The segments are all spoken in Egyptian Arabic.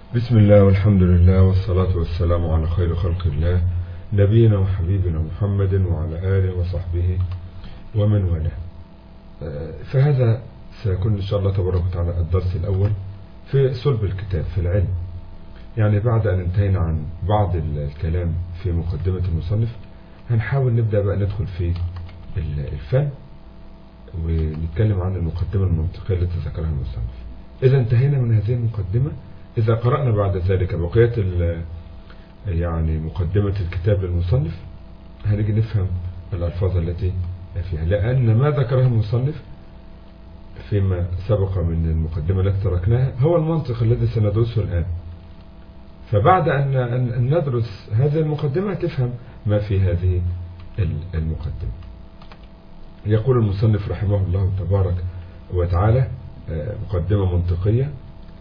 بسم الله والحمد لله والصلاة والسلام على خير خلق الله نبينا وحبيبنا محمد وعلى آله وصحبه ومن والاه فهذا سيكون إن شاء الله تبارك وتعالى الدرس الأول في صلب الكتاب في العلم يعني بعد أن انتهينا عن بعض الكلام في مقدمة المصنف هنحاول نبدأ بقى ندخل في الفن ونتكلم عن المقدمة المنطقية التي ذكرها المصنف إذا انتهينا من هذه المقدمة إذا قرأنا بعد ذلك بقية يعني مقدمة الكتاب للمصنف هنيجي نفهم الألفاظ التي فيها لأن ما ذكرها المصنف فيما سبق من المقدمة التي تركناها هو المنطق الذي سندرسه الآن فبعد أن ندرس هذه المقدمة تفهم ما في هذه المقدمة يقول المصنف رحمه الله تبارك وتعالى مقدمة منطقية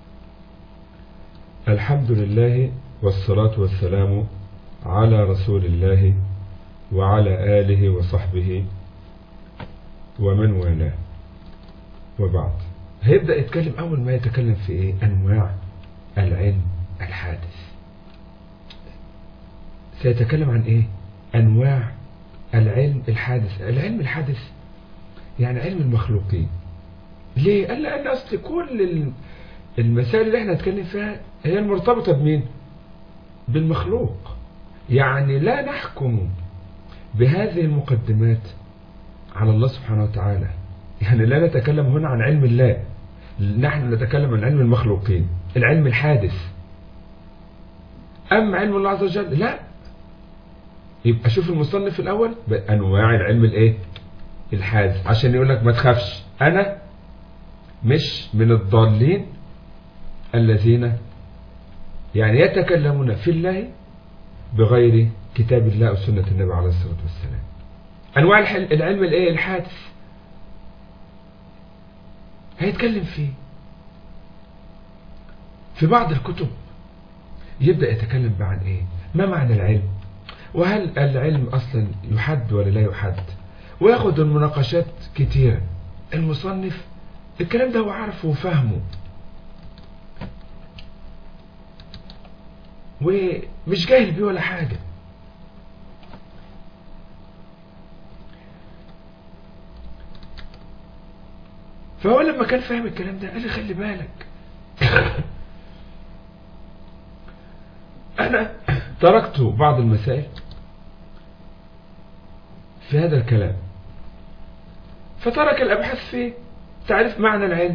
الحمد لله والصلاة والسلام على رسول الله وعلى آله وصحبه ومن والاه وبعد هيبدأ يتكلم أول ما يتكلم في إيه أنواع العلم الحادث سيتكلم عن إيه أنواع العلم الحادث العلم الحادث يعني علم المخلوقين ليه قال لأن أصل كل المسائل اللي احنا نتكلم فيها هي المرتبطة بمين بالمخلوق يعني لا نحكم بهذه المقدمات على الله سبحانه وتعالى يعني لا نتكلم هنا عن علم الله نحن نتكلم عن علم المخلوقين العلم الحادث أما علم الله عز وجل لا يبقى شوف المصنف الأول بأنواع العلم الايه الحادث عشان يقول لك ما تخافش أنا مش من الضالين الذين يعني يتكلمون في الله بغير كتاب الله وسنة النبي عليه الصلاة والسلام أنواع العلم الايه الحادث هيتكلم فيه في بعض الكتب يبدأ يتكلم بقى عن ايه ما معنى العلم وهل العلم اصلا يحد ولا لا يحد وياخد المناقشات كتيرة المصنف الكلام ده هو عارفه وفهمه ومش جاهل بيه ولا حاجة فهو لما كان فاهم الكلام ده قال لي خلي بالك أنا تركت بعض المسائل في هذا الكلام فترك الأبحاث في تعريف معنى العلم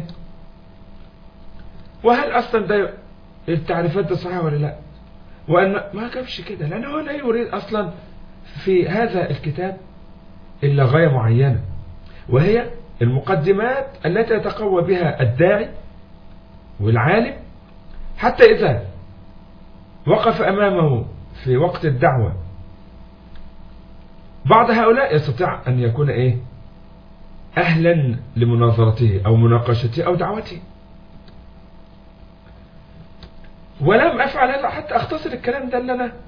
وهل أصلا ده التعريفات ده صحيحة ولا لا وأن ما كانش كده لأنه هو لا يريد أصلا في هذا الكتاب إلا غاية معينة وهي المقدمات التي يتقوى بها الداعي والعالم حتى إذا وقف أمامه في وقت الدعوة بعض هؤلاء يستطيع أن يكون إيه أهلا لمناظرته أو مناقشته أو دعوته ولم أفعل هذا حتى أختصر الكلام ده اللي أنا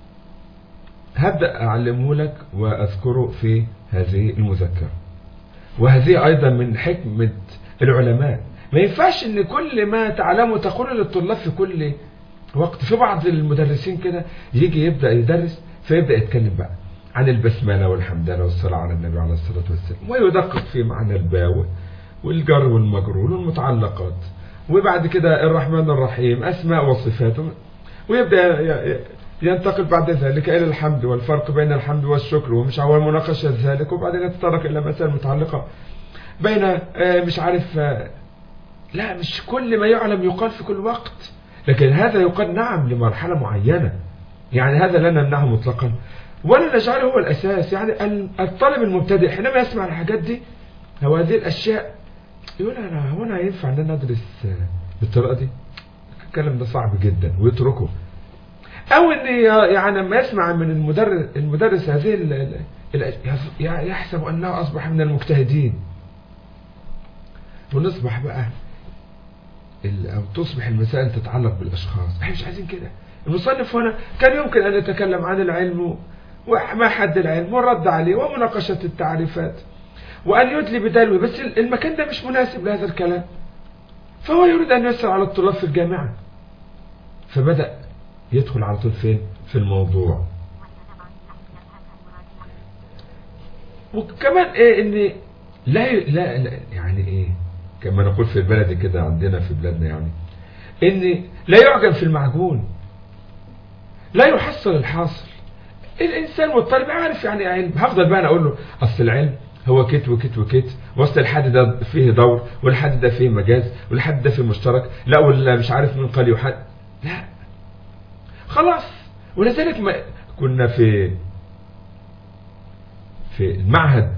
هبدأ أعلمه لك وأذكره في هذه المذكرة وهذه أيضا من حكمة العلماء ما ينفعش ان كل ما تعلمه تقول للطلاب في كل وقت في بعض المدرسين كده يجي يبدأ يدرس فيبدأ يتكلم بقى عن البسملة والحمدلة والصلاة على النبي عليه الصلاة والسلام ويدقق في معنى الباء والجر والمجرور والمتعلقات وبعد كده الرحمن الرحيم أسماء وصفاته ويبدأ ينتقل بعد ذلك إلى الحمد والفرق بين الحمد والشكر ومش أول مناقشة ذلك وبعدين يتطرق إلى مسائل متعلقة بين مش عارف لا مش كل ما يعلم يقال في كل وقت لكن هذا يقال نعم لمرحلة معينة يعني هذا لا نمنعه مطلقا ولا نجعله هو الأساس يعني الطالب المبتدئ حينما يسمع الحاجات دي هو هذه الأشياء يقول أنا هو أنا ينفع أن أنا أدرس بالطريقة دي الكلام ده صعب جدا ويتركه او ان يعني لما يسمع من المدرس المدرس هذه ال ال يحسب انه اصبح من المجتهدين ونصبح بقى او تصبح المسائل تتعلق بالاشخاص احنا مش عايزين كده المصنف هنا كان يمكن ان يتكلم عن العلم وما حد العلم والرد عليه ومناقشة التعريفات وان يدلي بدلوه بس المكان ده مش مناسب لهذا الكلام فهو يريد ان يسر على الطلاب في الجامعة فبدأ يدخل على طول فين في الموضوع وكمان ايه ان لا, لا, لا يعني ايه كما نقول في البلد كده عندنا في بلادنا يعني ان لا يعجب في المعجون لا يحصل الحاصل الانسان والطالب عارف يعني علم هفضل بقى انا اقول له اصل العلم هو كت وكت وكت واصل الحد ده فيه دور والحد ده فيه مجاز والحد ده فيه مشترك لا ولا مش عارف من قال يحد لا خلاص ولذلك ما كنا في في المعهد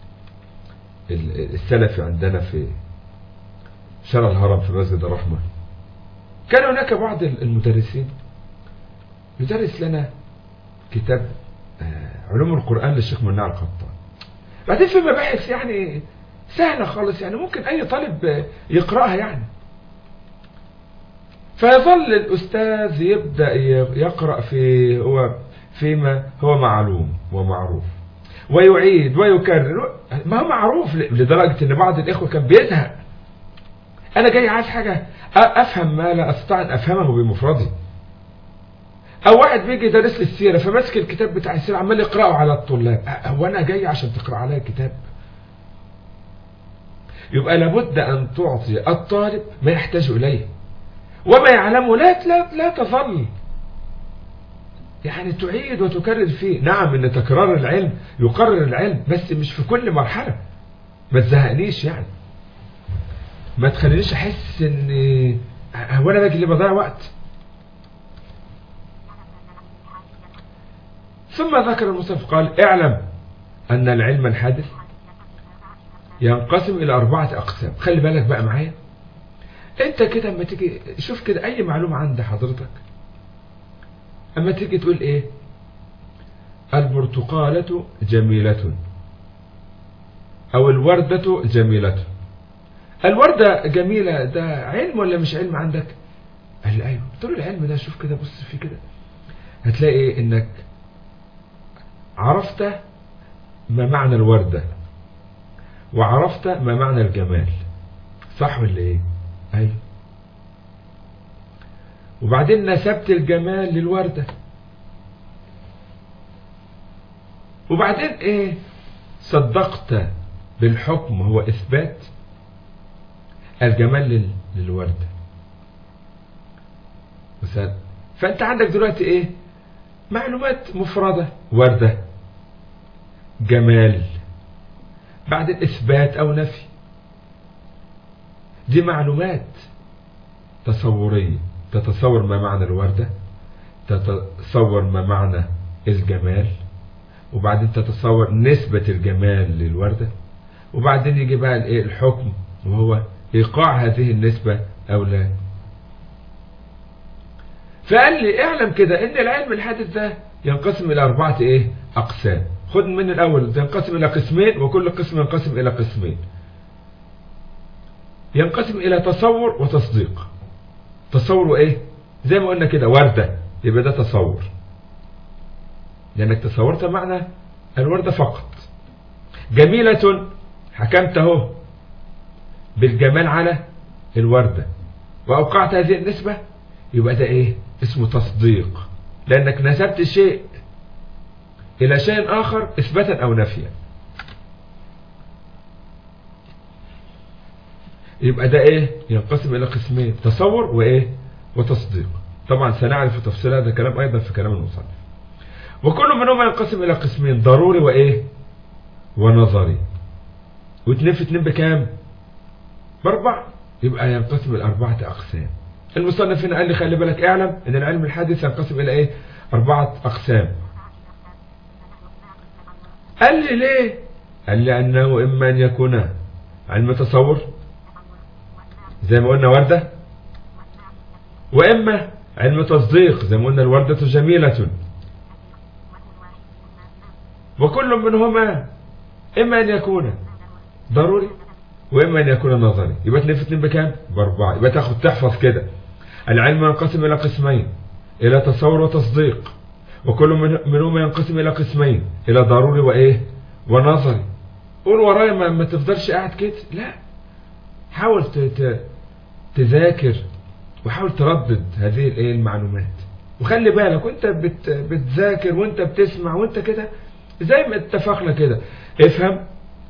السلفي عندنا في شارع الهرم في مسجد الرحمة كان هناك بعض المدرسين يدرس لنا كتاب علوم القرآن للشيخ مناع القطان بعدين في مباحث يعني سهلة خالص يعني ممكن أي طالب يقرأها يعني فيظل الأستاذ يبدأ يقرأ في هو فيما هو معلوم ومعروف ويعيد ويكرر ما هو معروف لدرجة ان بعض الإخوة كان بيزهق أنا جاي عايز حاجة أفهم ما لا أستطيع أن أفهمه بمفردي أو واحد بيجي يدرس لي السيرة فماسك الكتاب بتاع السيرة عمال يقرأه على الطلاب هو أنا جاي عشان تقرأ عليا الكتاب يبقى لابد أن تعطي الطالب ما يحتاج إليه وما يعلمه لا لا لا تظل يعني تعيد وتكرر فيه نعم ان تكرار العلم يقرر العلم بس مش في كل مرحلة ما تزهقنيش يعني ما تخلينيش احس ان هو انا باجي اللي بضيع وقت ثم ذكر المصنف قال اعلم ان العلم الحادث ينقسم الى اربعة اقسام خلي بالك بقى معايا انت كده اما تيجي شوف كده اي معلومة عند حضرتك اما تيجي تقول ايه البرتقالة جميلة او الوردة جميلة الوردة جميلة ده علم ولا مش علم عندك قال لي ايوه قلت له العلم ده شوف كده بص فيه كده هتلاقي انك عرفت ما معنى الوردة وعرفت ما معنى الجمال صح ولا ايه ايوه وبعدين نسبت الجمال للوردة وبعدين ايه صدقت بالحكم هو اثبات الجمال للوردة فانت عندك دلوقتي ايه معلومات مفردة وردة جمال بعد اثبات او نفي دي معلومات تصورية تتصور ما معنى الوردة تتصور ما معنى الجمال وبعدين تتصور نسبة الجمال للوردة وبعدين يجي بقى الايه الحكم وهو ايقاع هذه النسبة او لا فقال لي اعلم كده ان العلم الحادث ده ينقسم الى اربعة ايه اقسام خد من الاول ينقسم الى قسمين وكل قسم ينقسم الى قسمين ينقسم الى تصور وتصديق تصور ايه زي ما قلنا كده وردة يبقى ده تصور لانك تصورت معنى الوردة فقط جميلة حكمت اهو بالجمال على الوردة واوقعت هذه النسبة يبقى ده ايه اسمه تصديق لانك نسبت شيء الى شيء اخر اثباتا او نفيا يبقى ده ايه ينقسم الى قسمين تصور وايه وتصديق طبعا سنعرف تفصيل هذا الكلام ايضا في كلام المصنف وكل منهما ينقسم الى قسمين ضروري وايه ونظري واثنين في اثنين بكام باربع يبقى ينقسم الى اربعه اقسام المصنف هنا قال لي خلي بالك اعلم ان العلم الحادث ينقسم الى ايه اربعه اقسام قال لي ليه قال لي انه اما ان يكون علم تصور زي ما قلنا وردة وإما علم تصديق زي ما قلنا الوردة جميلة وكل منهما إما أن يكون ضروري وإما أن يكون نظري يبقى اتنين في اتنين بكام؟ بأربعة يبقى تاخد تحفظ كده العلم ينقسم إلى قسمين إلى تصور وتصديق وكل منهما ينقسم إلى قسمين إلى ضروري وإيه؟ ونظري قول ورايا ما, ما تفضلش قاعد كده لا حاول تذاكر وحاول تردد هذه الايه المعلومات وخلي بالك وانت بت بتذاكر وانت بتسمع وانت كده زي ما اتفقنا كده افهم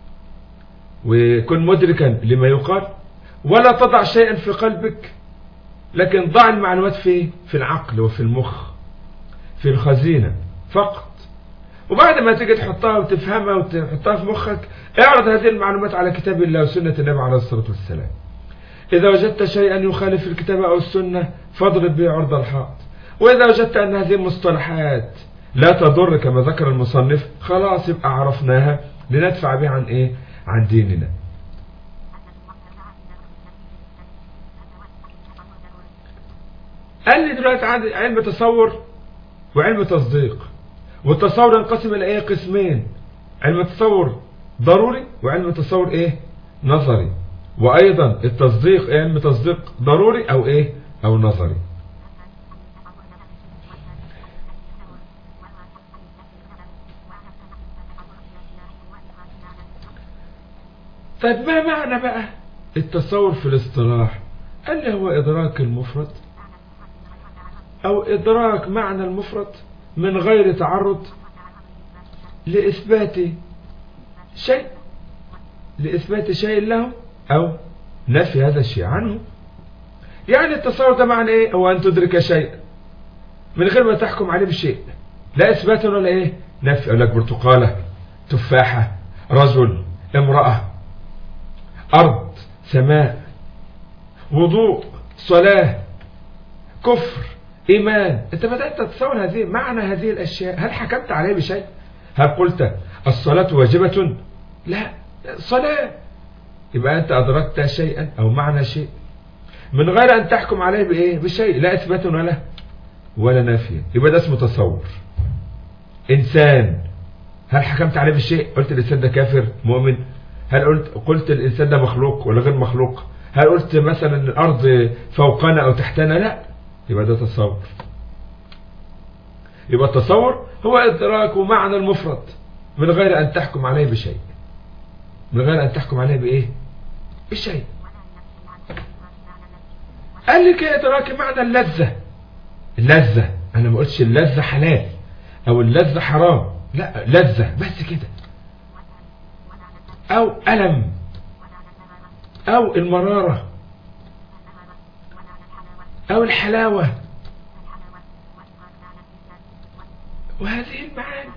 وكن مدركا لما يقال ولا تضع شيئا في قلبك لكن ضع المعلومات في في العقل وفي المخ في الخزينة فقط وبعد ما تيجي تحطها وتفهمها وتحطها في مخك اعرض هذه المعلومات على كتاب الله وسنة النبي عليه الصلاة والسلام إذا وجدت شيئا يخالف الكتاب أو السنة فاضرب به عرض الحائط وإذا وجدت أن هذه المصطلحات لا تضر كما ذكر المصنف خلاص يبقى عرفناها لندفع بها عن إيه عن ديننا قال لي دلوقتي عندي علم تصور وعلم تصديق والتصور ينقسم الى ايه قسمين علم التصور ضروري وعلم التصور ايه نظري وايضا التصديق ايه علم تصديق ضروري او ايه او نظري طيب ما معنى بقى التصور في الاصطلاح قال لي هو ادراك المفرد او ادراك معنى المفرد من غير تعرض لإثبات شيء لإثبات شيء له أو نفي هذا الشيء عنه يعني التصور ده معنى إيه هو أن تدرك شيء من غير ما تحكم عليه بشيء لا إثبات ولا إيه نفي أقول لك برتقالة تفاحة رجل امرأة أرض سماء وضوء صلاة كفر إيمان أنت بدأت تتصور هذه معنى هذه الأشياء هل حكمت عليه بشيء هل قلت الصلاة واجبة لا صلاة يبقى أنت أدركت شيئا أو معنى شيء من غير أن تحكم عليه بإيه بشيء لا إثبات ولا ولا نفي يبقى ده اسمه تصور إنسان هل حكمت عليه بالشيء قلت الإنسان ده كافر مؤمن هل قلت قلت الإنسان ده مخلوق ولا غير مخلوق هل قلت مثلا الأرض فوقنا أو تحتنا لا يبقى ده تصور يبقى التصور هو إدراك معنى المفرد من غير أن تحكم عليه بشيء من غير أن تحكم عليه بإيه بشيء قال لك إدراك معنى اللذة اللذة أنا ما قلتش اللذة حلال أو اللذة حرام لا لذة بس كده أو ألم أو المرارة أو الحلاوة وهذه المعاني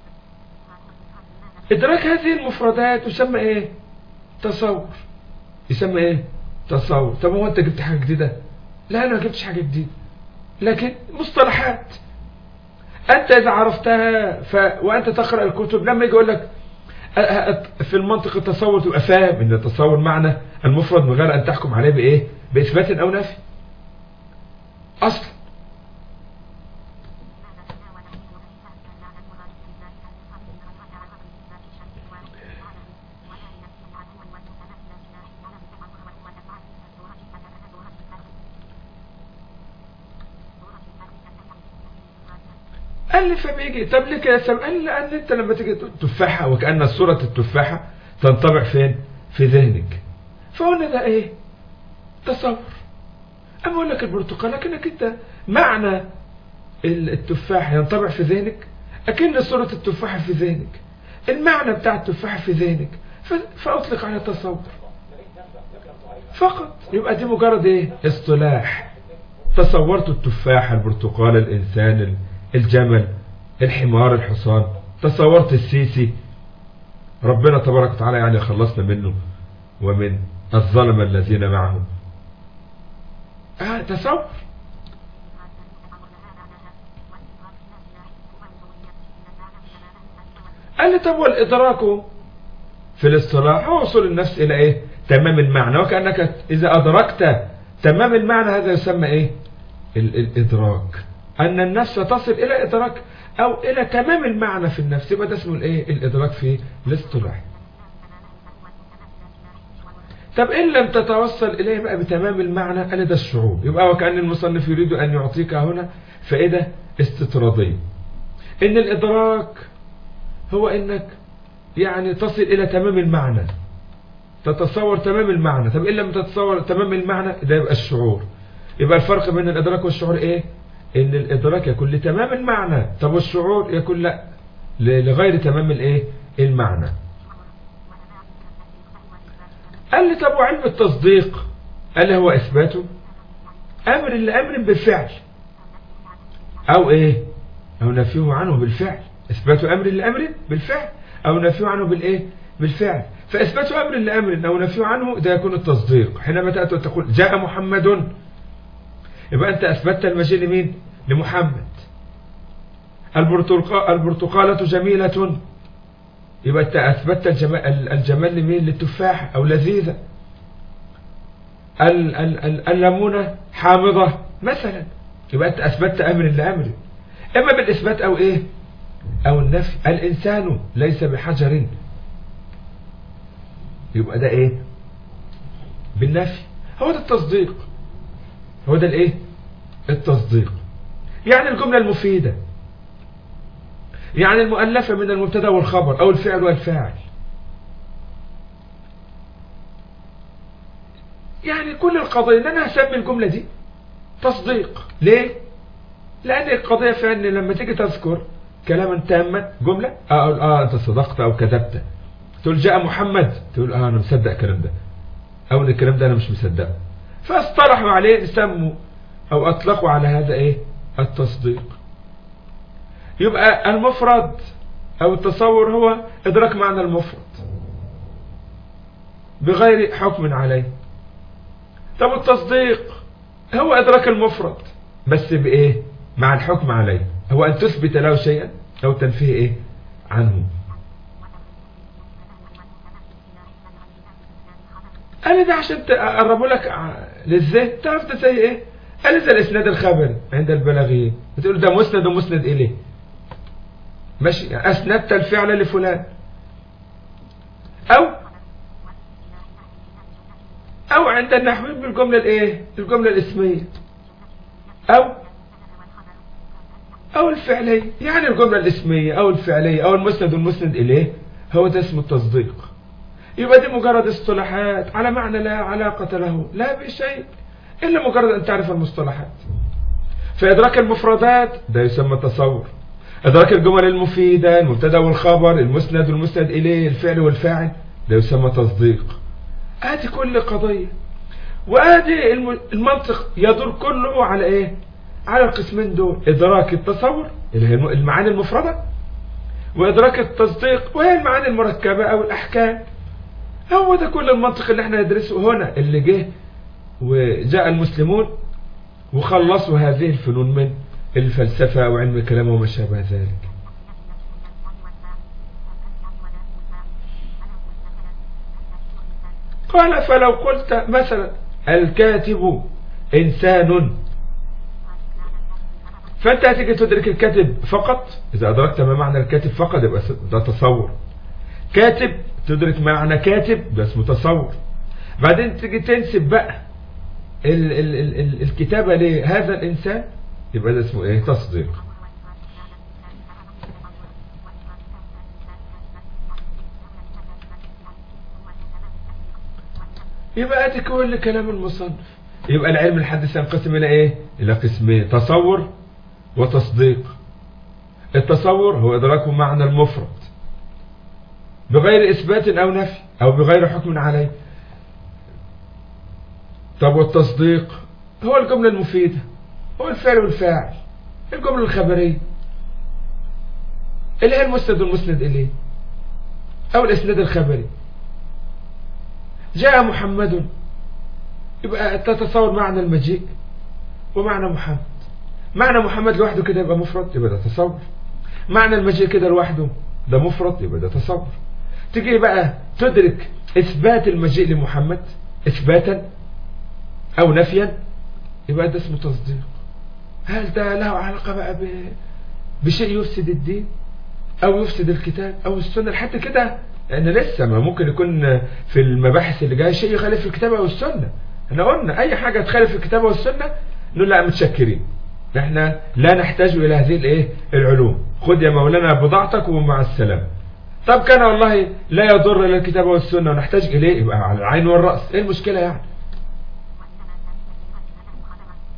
إدراك هذه المفردات يسمى إيه تصور يسمى إيه تصور طب هو أنت جبت حاجة جديدة لا أنا ما جبتش حاجة جديدة لكن مصطلحات أنت إذا عرفتها ف... وأنت تقرأ الكتب لما يجي يقول لك في المنطق التصور تبقى فاهم ان التصور معنى المفرد من غير ان تحكم عليه بايه باثبات او نفي اصلا قال لي فبيجي طب ليه كده سم قال لي لان انت لما تيجي تفاحه وكأن صورة التفاحة تنطبع فين في ذهنك فقلنا ده ايه تصور اما اقول لك البرتقال لكنك انت معنى التفاح ينطبع في ذهنك اكن صورة التفاحة في ذهنك المعنى بتاع التفاحة في ذهنك فاطلق على تصور فقط يبقى دي مجرد ايه اصطلاح تصورت التفاح البرتقال الانسان الجمل الحمار الحصان تصورت السيسي ربنا تبارك وتعالى يعني خلصنا منه ومن الظلمة الذين معه آه تصور قال لي طب والإدراك في الاصطلاح هو وصول النفس إلى إيه تمام المعنى وكأنك إذا أدركت تمام المعنى هذا يسمى إيه ال الإدراك أن النفس تصل إلى إدراك أو إلى تمام المعنى في النفس يبقى ده اسمه الإيه الإدراك في الاصطلاح طب إن لم تتوصل إليه بقى بتمام المعنى قال ده الشعور يبقى وكأن المصنف يريد أن يعطيك هنا فائدة استطرادية إن الإدراك هو إنك يعني تصل إلى تمام المعنى تتصور تمام المعنى طب إن لم تتصور تمام المعنى ده يبقى الشعور يبقى الفرق بين الإدراك والشعور إيه إن الإدراك يكون لتمام المعنى طب والشعور يكون لا لغير تمام الإيه المعنى قال لي طب وعلم التصديق قال لي هو إثباته أمر لأمر بالفعل أو إيه أو نفيه عنه بالفعل إثبات أمر لأمر بالفعل أو نفيه عنه بالإيه بالفعل فإثبات أمر لأمر أو نفيه عنه ده يكون التصديق حينما تأتي وتقول جاء محمد يبقى أنت أثبتت المجيء لمين لمحمد البرتقالة جميلة يبقى أنت أثبتت الجمال, الجمال لمين للتفاحة أو لذيذة الليمونة حامضة مثلا يبقى أنت أثبتت أمر لأمر إما بالإثبات أو إيه أو النفي الإنسان ليس بحجر يبقى ده إيه بالنفي هو ده التصديق هو ده الإيه التصديق يعني الجملة المفيدة يعني المؤلفة من المبتدا والخبر أو الفعل والفاعل يعني كل القضية ان انا هسمي الجملة دي تصديق ليه لان القضية في ان لما تيجي تذكر كلاما تاما جملة اقول اه انت صدقت او كذبت تقول جاء محمد تقول اه انا مصدق الكلام ده او ان الكلام ده انا مش مصدقه فاصطلحوا عليه سموا او اطلقوا على هذا ايه التصديق يبقى المفرد او التصور هو ادراك معنى المفرد بغير حكم عليه طب التصديق هو ادراك المفرد بس بايه مع الحكم عليه هو ان تثبت له شيئا او تنفيه ايه عنه قال ده عشان تقربوا لك للذهن تعرف ده زي ايه قال زي الاسناد الخبري عند البلاغيين بتقول ده مسند ومسند اليه ماشي يعني اسندت الفعل لفلان او او عند النحويين بالجمله الايه الجمله الاسميه او او الفعليه يعني الجمله الاسميه او الفعليه او المسند والمسند اليه هو ده اسمه التصديق يبقى دي مجرد اصطلاحات على معنى لا علاقة له لا بشيء إلا مجرد أن تعرف المصطلحات فإدراك المفردات ده يسمى تصور إدراك الجمل المفيدة المبتدا والخبر المسند والمسند إليه الفعل والفاعل ده يسمى تصديق آدي كل قضية وآدي المنطق يدور كله على إيه على القسمين دول إدراك التصور اللي هي المعاني المفردة وإدراك التصديق وهي المعاني المركبة أو الأحكام هو ده كل المنطق اللي احنا ندرسه هنا اللي جه وجاء المسلمون وخلصوا هذه الفنون من الفلسفة وعلم الكلام وما شابه ذلك قال فلو قلت مثلا الكاتب إنسان فأنت هتيجي تدرك الكاتب فقط إذا أدركت ما معنى الكاتب فقط يبقى ده تصور كاتب تدرك معنى كاتب ده اسمه تصور بعدين تيجي تنسب بقى ال ال ال ال الكتابة لهذا الإنسان يبقى ده اسمه ايه تصديق يبقى ادي كل كلام المصنف يبقى العلم الحديث ينقسم الى ايه الى قسمين تصور وتصديق التصور هو ادراك معنى المفرد بغير اثبات او نفي او بغير حكم عليه طب والتصديق هو الجملة المفيدة هو الفعل والفاعل الجملة الخبرية اللي هي المسند والمسند إليه أو الإسناد الخبري جاء محمد يبقى تتصور معنى المجيء ومعنى محمد معنى محمد لوحده كده يبقى مفرد يبقى ده تصور معنى المجيء كده لوحده ده مفرد يبقى ده تصور تيجي بقى تدرك إثبات المجيء لمحمد إثباتا أو نفيا يبقى ده اسمه تصديق هل ده له علاقة بقى بشيء يفسد الدين أو يفسد الكتاب أو السنة لحد كده لأن لسه ما ممكن يكون في المباحث اللي جاية شيء يخالف الكتاب أو السنة احنا قلنا أي حاجة تخالف الكتاب والسنة نقول لا متشكرين احنا لا نحتاج إلى هذه الايه العلوم خد يا مولانا بضاعتك ومع السلامة طب كان والله لا يضر إلى الكتاب والسنة ونحتاج إليه يبقى على العين والرأس ايه المشكلة يعني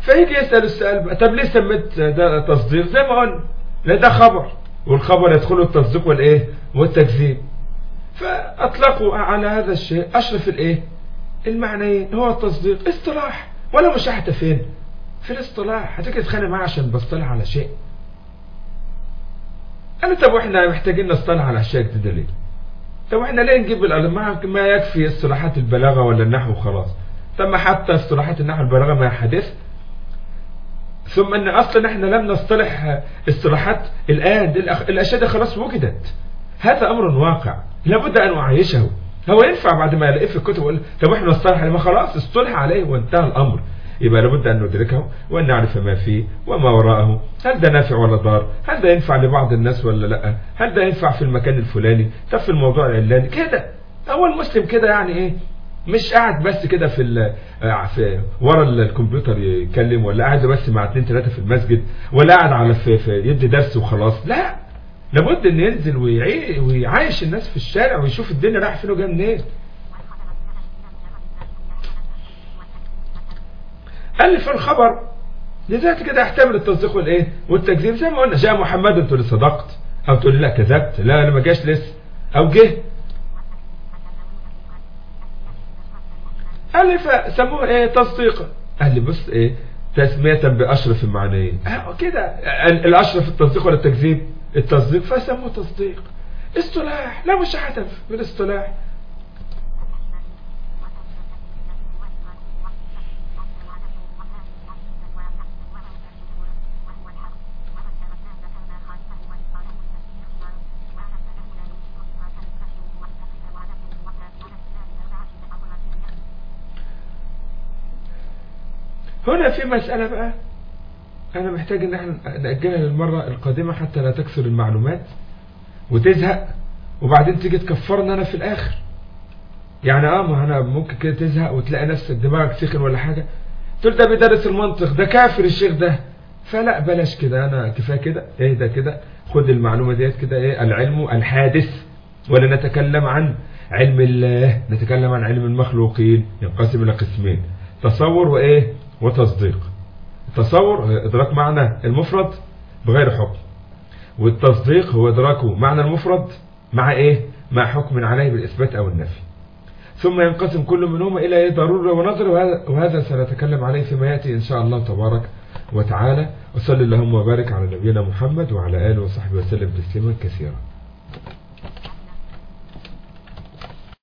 فيجي يسأل السؤال بقى طب ليه سميت ده تصديق زي ما قلنا لا ده خبر والخبر يدخله التصديق والايه والتكذيب فاطلقوا على هذا الشيء اشرف الايه المعنيين هو التصديق اصطلاح ولا مشاحة فين في الاصطلاح هتيجي تتخانق معاه عشان بصطلح على شيء قالوا طب واحنا محتاجين نصطلح على اشياء جديده ليه طب احنا ليه نجيب الألماع ما يكفي اصطلاحات البلاغه ولا النحو وخلاص طب ما حتى اصطلاحات النحو والبلاغه ما حدث ثم ان اصلا احنا لم نصطلح اصطلاحات الان دي الأخ- الاشياء دي خلاص وجدت هذا امر واقع لابد ان اعيشه هو ينفع بعد ما يلاقيه في الكتب يقول طب احنا نصطلح عليه ما خلاص اصطلح عليه وانتهى الامر يبقى لابد ان ندركه وان نعرف ما فيه وما وراءه هل ده نافع ولا ضار هل ده ينفع لبعض الناس ولا لا هل ده ينفع في المكان الفلاني طب في الموضوع العلاني كده هو المسلم كده يعني ايه مش قاعد بس كده في, ال- آه في ورا ال- الكمبيوتر يتكلم ولا قاعد بس مع اتنين تلاتة في المسجد ولا قاعد على في, في يدي درس وخلاص لا لابد ان ينزل ويعي- ويعايش الناس في الشارع ويشوف الدنيا رايح فين وجايه منين قال لي في الخبر لذلك كده يحتمل التصديق والايه والتكذيب زي ما قلنا جاء محمد تقول لي صدقت او تقول لي لا كذبت لا انا ما جاش لسه او جه قال لي فسموه ايه تصديقا قال لي بص ايه تسمية بأشرف المعنيين اه كده ال- الأشرف التصديق ولا التكذيب التصديق فسموه تصديق اصطلاح لا مش هدف بالاصطلاح هنا في مسألة بقى أنا محتاج إن احنا نأجلها للمرة القادمة حتى لا تكثر المعلومات وتزهق وبعدين تيجي تكفرنا أنا في الآخر يعني اه ما أنا ممكن كده تزهق وتلاقي نفسك دماغك سخن ولا حاجة تقول ده بيدرس المنطق ده كافر الشيخ ده فلا بلاش كده أنا كفاية كده ايه ده كده خد المعلومة ديت كده ايه العلم الحادث ولا نتكلم عن علم الله نتكلم عن علم المخلوقين ينقسم إلى قسمين تصور وإيه وتصديق التصور هو إدراك معنى المفرد بغير حكم والتصديق هو إدراكه معنى المفرد مع إيه مع حكم عليه بالإثبات أو النفي ثم ينقسم كل منهما إلى إيه ضرورة ونظر وهذا, وهذا سنتكلم عليه فيما يأتي إن شاء الله تبارك وتعالى وصلى اللهم وبارك على نبينا محمد وعلى آله وصحبه وسلم تسليما كثيرا